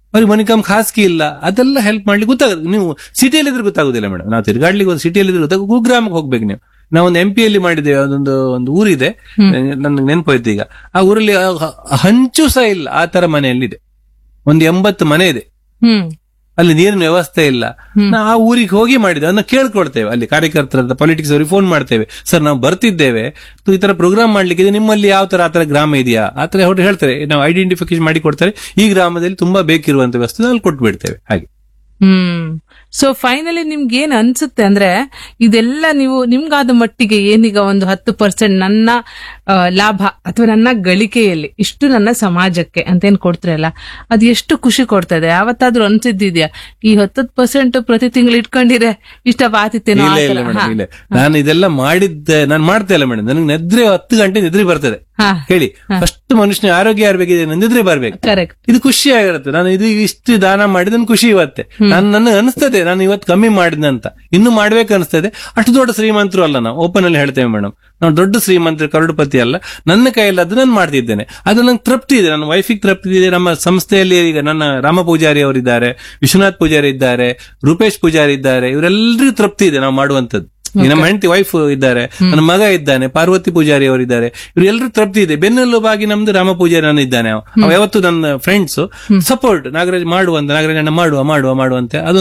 ಅವ್ರಿಗೆ ಮನಿಕಮ್ ಖಾಸಗಿ ಇಲ್ಲ ಅದೆಲ್ಲ ಹೆಲ್ಪ್ ಮಾಡ್ಲಿಕ್ಕೆ ಗೊತ್ತಾಗುತ್ತೆ ನೀವು ಸಿಟಿಯಲ್ಲಿ ಇದ್ರೆ ಗೊತ್ತಾಗುದಿಲ್ಲ ಮೇಡಮ್ ನಾವು ತಿರ್ಗಾಡ್ಲಿಕ್ಕೆ ಒಂದು ಸಿಟಿಯಲ್ಲಿ ಇದ್ರೆ ಗೊತ್ತಾಗ ಕುಗ್ರಾಮಕ್ಕೆ ಹೋಗ್ಬೇಕು ನೀವು ನಾವು ಒಂದು ಎಂ ಪಿ ಅಲ್ಲಿ ಮಾಡಿದ್ದೇವೆ ಅದೊಂದು ಒಂದು ಊರಿದೆ ನನ್ಗೆ ನೆನಪೋಯ್ತು ಈಗ ಆ ಊರಲ್ಲಿ ಆ ಹ- ಹಂಚು ಸಹ ಇಲ್ಲ ಆ ತರ ಮನೆಯಲ್ಲಿದೆ ಒಂದು ಎಂಬತ್ತು ಮನೆ ಇದೆ ಹ್ಮ್ ಅಲ್ಲಿ ನೀರಿನ ವ್ಯವಸ್ಥೆ ಇಲ್ಲ ನಾವು ಆ ಊರಿಗೆ ಹೋಗಿ ಮಾಡಿದ್ದೇವೆ ಅದನ್ನ ಕೇಳ್ಕೊಳ್ತೇವೆ ಅಲ್ಲಿ ಕಾರ್ಯಕರ್ತರ ಪಾಲಿಟಿಕ್ಸ್ ಅವರಿಗೆ ಫೋನ್ ಮಾಡ್ತೇವೆ ಸರ್ ನಾವು ಬರ್ತಿದ್ದೇವೆ ತು ಈ ತರ ಪ್ರೋಗ್ರಾಮ್ ಮಾಡ್ಲಿಕ್ಕೆ ಇದೆ, ನಿಮ್ಮಲ್ಲಿ ಯಾವ ತರ ಆತರ ಗ್ರಾಮ ಇದೆಯಾ ಆತರ ಅವ್ರು ಹೇಳ್ತಾರೆ ನಾವು ಐಡೆಂಟಿಫಿಕೇಶನ್ ಮಾಡಿ ಕೊಡ್ತಾರೆ ಈ ಗ್ರಾಮದಲ್ಲಿ ತುಂಬಾ ಬೇಕಿರುವಂತ ವ್ಯವಸ್ಥೆ ಅಲ್ಲಿ ಕೊಟ್ಟು ಬಿಡ್ತೇವೆ ಹಾಗೆ ಹ್ಮ್ ಸೊ ಫೈನಲಿ ನಿಮ್ಗೆ ಏನ್ ಅನ್ಸುತ್ತೆ ಅಂದ್ರೆ ಇದೆಲ್ಲ ನೀವು ನಿಮ್ಗಾದ ಮಟ್ಟಿಗೆ ಏನೀಗ ಒಂದು ಹತ್ತು ಪರ್ಸೆಂಟ್ ನನ್ನ ಆ, ಲಾಭ ಅಥವಾ ನನ್ನ ಗಳಿಕೆಯಲ್ಲಿ ಇಷ್ಟು ನನ್ನ ಸಮಾಜಕ್ಕೆ ಅಂತೇನ್ ಕೊಡ್ತಿರಲ್ಲ ಅದು ಎಷ್ಟು ಖುಷಿ ಕೊಡ್ತದೆ ಯಾವತ್ತಾದ್ರೂ ಅನ್ಸಿದ್ದಿದ್ಯಾ ಈ ಹತ್ತತ್ತು ಪರ್ಸೆಂಟ್ ಪ್ರತಿ ತಿಂಗಳು ಇಟ್ಕೊಂಡಿರೆ ಇಷ್ಟ ಬಾತಿತ್ತೇನೋ ಇಲ್ಲ ಇಲ್ಲ ಮೇಡಮ್ ಇಲ್ಲ ನಾನು ಇದೆಲ್ಲ ಮಾಡಿದ್ದೆ ನಾನು ಮಾಡ್ತಾ ಇಲ್ಲ ಮೇಡಮ್ ನನಗೆ ನಿದ್ರೆ ಹತ್ತು ಗಂಟೆ ನಿದ್ರೆ ಬರ್ತದೆ ಹಾ ಹೇಳಿ ಫಸ್ಟ್ ಮನುಷ್ಯನ ಆರೋಗ್ಯ ಯಾರ್ಬೇಕಿದೆ ನಿದ್ರೆ ಬರ್ಬೇಕು ಕರೆಕ್ಟ್ ಇದು ಖುಷಿ ಆಗಿರುತ್ತೆ ನಾನು ಇದು ಇಷ್ಟು ದಾನ ಮಾಡಿದ ನನ್ ಖುಷಿ ಇವತ್ತೆ ನಾನು ನನಗೆ ಅನಿಸ್ತದೆ ನಾನು ಇವತ್ತು ಕಮ್ಮಿ ಮಾಡಿದ್ನಂತ ಇನ್ನು ಮಾಡ್ಬೇಕು ಅನಿಸ್ತದೆ ಅಷ್ಟು ದೊಡ್ಡ ಶ್ರೀಮಂತರು ಅಲ್ಲ ನಾವು ಓಪನ್ ಅಲ್ಲಿ ಹೇಳ್ತೇವೆ ಮೇಡಮ್ ನಾವು ದೊಡ್ಡ ಶ್ರೀಮಂತರು ಕರೋಡಪತಿ ಅಲ್ಲ ನನ್ನ ಕೈಯಲ್ಲಿ ಅದು ನಾನು ಮಾಡ್ತಿದ್ದೇನೆ ಅದು ನಂಗೆ ತೃಪ್ತಿ ಇದೆ ನನ್ನ ವೈಫಿಗೆ ತೃಪ್ತಿ ಇದೆ ನಮ್ಮ ಸಂಸ್ಥೆಯಲ್ಲಿ ಈಗ ನನ್ನ ರಾಮ ಪೂಜಾರಿ ಅವರಿದ್ದಾರೆ ವಿಶ್ವನಾಥ್ ಪೂಜಾರಿ ಇದ್ದಾರೆ ರೂಪೇಶ್ ಪೂಜಾರಿ ಇದ್ದಾರೆ ಇವರೆಲ್ಲರಿಗೂ ತೃಪ್ತಿ ಇದೆ ನಾವು ಮಾಡುವಂತದ್ದು ಈ ನಮ್ಮ ಹೆಂಡತಿ ವೈಫ್ ಇದ್ದಾರೆ ನನ್ನ ಮಗ ಇದ್ದಾನೆ ಪಾರ್ವತಿ ಪೂಜಾರಿ ಅವರಿದ್ದಾರೆ ಇವರೆಲ್ಲರೂ ತೃಪ್ತಿ ಇದೆ ಬೆನ್ನೆಲುಬಾಗಿ ನಮ್ದು ರಾಮ ಪೂಜಾರಿ ನಾನು ಇದ್ದಾನೆ ಅವ ಅವ ಯಾವತ್ತು ನನ್ನ ಫ್ರೆಂಡ್ಸ್ ಸಪೋರ್ಟ್ ನಾಗರಾಜ್ ಮಾಡುವಂತ ನಾಗರಾಜ್ ಅಣ್ಣ ಮಾಡುವ ಮಾಡುವ ಮಾಡುವಂತೆ ಅದು